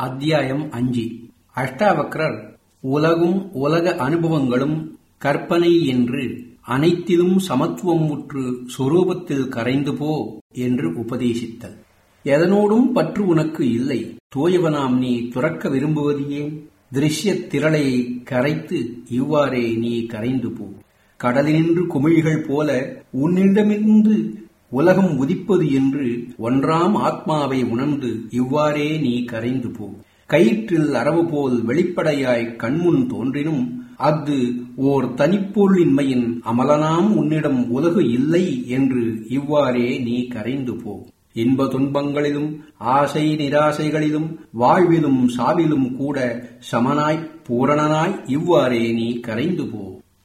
அத்தியாயம் அஞ்சு அஷ்டாவக்ரர் உலகும் உலக அனுபவங்களும் கற்பனை என்று அனைத்திலும் சமத்துவம் முற்று சொரூபத்தில் கரைந்து போ என்று உபதேசித்தல் எதனோடும் பற்று உனக்கு இல்லை தூயவனாம் நீ துறக்க விரும்புவது ஏன் திருஷ்ய திரளை கரைத்து இவ்வாறே நீ கரைந்து போ கடலினின்று குமிழிகள் போல உன்னிடமிருந்து உலகம் உதிப்பது என்று ஒன்றாம் ஆத்மாவை உணர்ந்து இவ்வாறே நீ கரைந்து போ கயிற்றில் அரவு போல் வெளிப்படையாய் கண்முன் தோன்றினும் அஃது ஓர் தனிப்பொருளின்மையின் அமலனாம் உன்னிடம் உலகு இல்லை என்று இவ்வாறே நீ கரைந்து போ இன்ப துன்பங்களிலும் ஆசை நிராசைகளிலும் வாழ்விலும் சாவிலும் கூட சமனாய் பூரணனாய் இவ்வாறே நீ கரைந்து போ